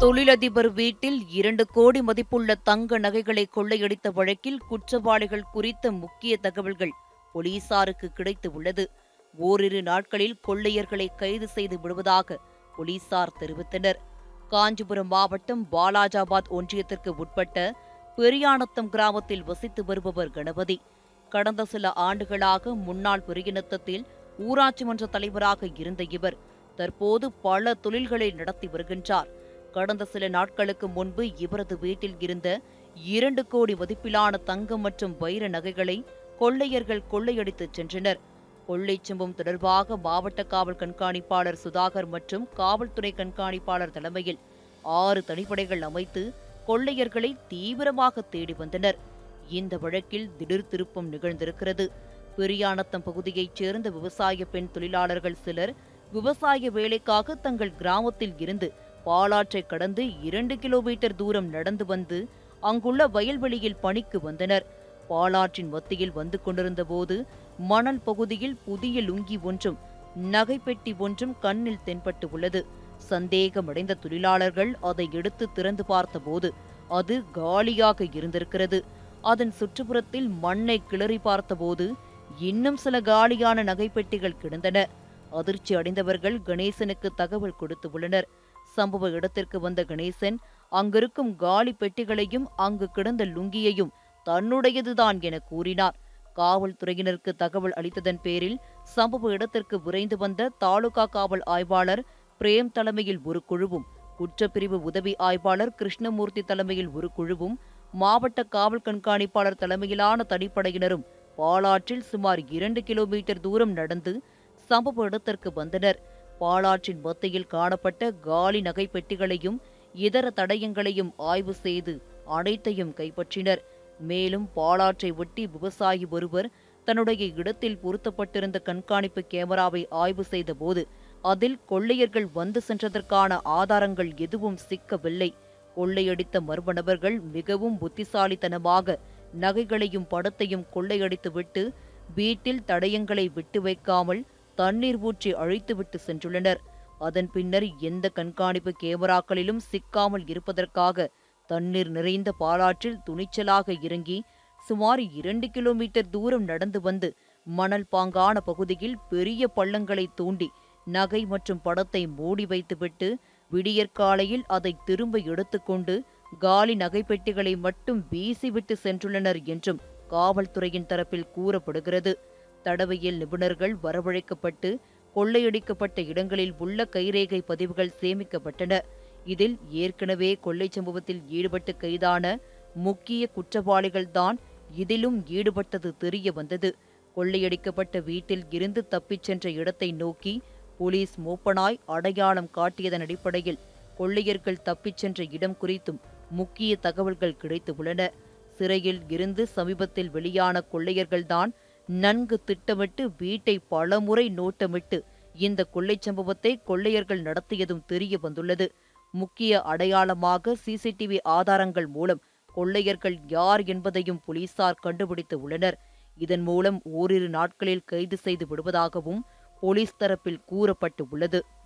தொழிலதிபர் வீட்டில் இரண்டு கோடி மதிப்புள்ள தங்க நகைகளை கொள்ளையடித்த வழக்கில் குற்றவாளிகள் குறித்த முக்கிய தகவல்கள் போலீசாருக்கு கிடைத்து உள்ளது ஓரிரு நாட்களில் கொள்ளையர்களை கைது செய்து விடுவதாக போலீசார் தெரிவித்தனர் காஞ்சிபுரம் மாவட்டம் பாலாஜாபாத் ஒன்றியத்திற்கு உட்பட்ட பெரியானத்தம் கிராமத்தில் வசித்து வருபவர் கணபதி கடந்த சில ஆண்டுகளாக முன்னாள் பெரியநத்தத்தில் ஊராட்சி மன்ற தலைவராக இருந்த இவர் தற்போது பல தொழில்களை நடத்தி வருகின்றார் கடந்த சில நாட்களுக்கு முன்பு இவரது வீட்டில் இருந்த இரண்டு கோடி மதிப்பிலான தங்கம் மற்றும் வைர நகைகளை கொள்ளையர்கள் கொள்ளையடித்துச் சென்றனர் கொள்ளைச் சம்பவம் தொடர்பாக மாவட்ட காவல் கண்காணிப்பாளர் சுதாகர் மற்றும் காவல்துறை கண்காணிப்பாளர் தலைமையில் ஆறு தனிப்படைகள் அமைத்து கொள்ளையர்களை தீவிரமாக தேடி வந்தனர் இந்த வழக்கில் திடீர் திருப்பம் நிகழ்ந்திருக்கிறது பெரியானத்தம் பகுதியைச் சேர்ந்த விவசாய பெண் தொழிலாளர்கள் சிலர் விவசாய வேலைக்காக தங்கள் கிராமத்தில் இருந்து பாலாற்றை கடந்து இரண்டு கிலோமீட்டர் தூரம் நடந்து வந்து அங்குள்ள வயல்வெளியில் பணிக்கு வந்தனர் பாலாற்றின் மத்தியில் வந்து கொண்டிருந்த போது மணல் பகுதியில் புதிய லுங்கி ஒன்றும் நகைப்பெட்டி ஒன்றும் கண்ணில் தென்பட்டு உள்ளது சந்தேகமடைந்த தொழிலாளர்கள் அதை எடுத்து திறந்து பார்த்தபோது அது காலியாக இருந்திருக்கிறது அதன் சுற்றுப்புறத்தில் மண்ணை கிளறி பார்த்தபோது இன்னும் சில காலியான நகைப்பெட்டிகள் கிடந்தன அதிர்ச்சி அடைந்தவர்கள் கணேசனுக்கு தகவல் கொடுத்துள்ளனர் சம்பவ இடத்திற்கு வந்த கணேசன் அங்கிருக்கும் காலி பெட்டிகளையும் அங்கு கிடந்த லுங்கியையும் தன்னுடையதுதான் என கூறினார் காவல்துறையினருக்கு தகவல் அளித்ததன் பேரில் சம்பவ இடத்திற்கு விரைந்து வந்த தாலுகா காவல் ஆய்வாளர் பிரேம் தலைமையில் ஒரு குழுவும் குற்றப்பிரிவு உதவி ஆய்வாளர் கிருஷ்ணமூர்த்தி தலைமையில் ஒரு குழுவும் மாவட்ட காவல் கண்காணிப்பாளர் தலைமையிலான தனிப்படையினரும் பாலாற்றில் சுமார் இரண்டு கிலோமீட்டர் தூரம் நடந்து சம்பவ இடத்திற்கு வந்தனர் பாலாற்றின் மத்தியில் காணப்பட்ட காலி நகை பெட்டிகளையும் இதர தடயங்களையும் ஆய்வு செய்து அனைத்தையும் கைப்பற்றினர் மேலும் பாலாற்றை ஒட்டி விவசாயி ஒருவர் தன்னுடைய இடத்தில் பொருத்தப்பட்டிருந்த கண்காணிப்பு கேமராவை ஆய்வு செய்தபோது அதில் கொள்ளையர்கள் வந்து சென்றதற்கான ஆதாரங்கள் எதுவும் சிக்கவில்லை கொள்ளையடித்த மர்ம நபர்கள் மிகவும் புத்திசாலித்தனமாக நகைகளையும் படத்தையும் கொள்ளையடித்துவிட்டு வீட்டில் தடயங்களை விட்டு வைக்காமல் தண்ணீர் ஊற்றி அழித்துவிட்டு சென்றுள்ளனர் அதன் பின்னர் எந்த கண்காணிப்பு கேமராக்களிலும் சிக்காமல் இருப்பதற்காக தண்ணீர் நிறைந்த பாலாற்றில் துணிச்சலாக இறங்கி சுமார் இரண்டு கிலோமீட்டர் தூரம் நடந்து வந்து மணல் பாங்கான பகுதியில் பெரிய பள்ளங்களை தூண்டி நகை மற்றும் படத்தை மூடி வைத்துவிட்டு விடியற்காலையில் அதை திரும்ப எடுத்துக்கொண்டு காலி நகைப்பெட்டிகளை மட்டும் வீசிவிட்டு சென்றுள்ளனர் என்றும் காவல்துறையின் தரப்பில் கூறப்படுகிறது தடவையில் நிபுணர்கள் வரவழைக்கப்பட்டு கொள்ளையடிக்கப்பட்ட இடங்களில் உள்ள கைரேகை பதிவுகள் சேமிக்கப்பட்டன இதில் ஏற்கனவே கொள்ளைச் சம்பவத்தில் ஈடுபட்டு கைதான முக்கிய குற்றவாளிகள்தான் இதிலும் ஈடுபட்டது தெரிய வந்தது கொள்ளையடிக்கப்பட்ட வீட்டில் இருந்து தப்பிச் சென்ற இடத்தை நோக்கி போலீஸ் மோப்பனாய் அடையாளம் காட்டியதன் அடிப்படையில் கொள்ளையர்கள் தப்பிச் சென்ற இடம் குறித்தும் முக்கிய தகவல்கள் கிடைத்துள்ளன சிறையில் இருந்து சமீபத்தில் வெளியான கொள்ளையர்கள்தான் நன்கு திட்டமிட்டு வீட்டை பலமுறை நோட்டமிட்டு இந்த கொள்ளைச் சம்பவத்தை கொள்ளையர்கள் நடத்தியதும் தெரிய வந்துள்ளது முக்கிய அடையாளமாக சிசிடிவி ஆதாரங்கள் மூலம் கொள்ளையர்கள் யார் என்பதையும் போலீசார் கண்டுபிடித்து உள்ளனர் இதன் மூலம் ஓரிரு நாட்களில் கைது செய்து விடுவதாகவும் போலீஸ் தரப்பில் கூறப்பட்டு உள்ளது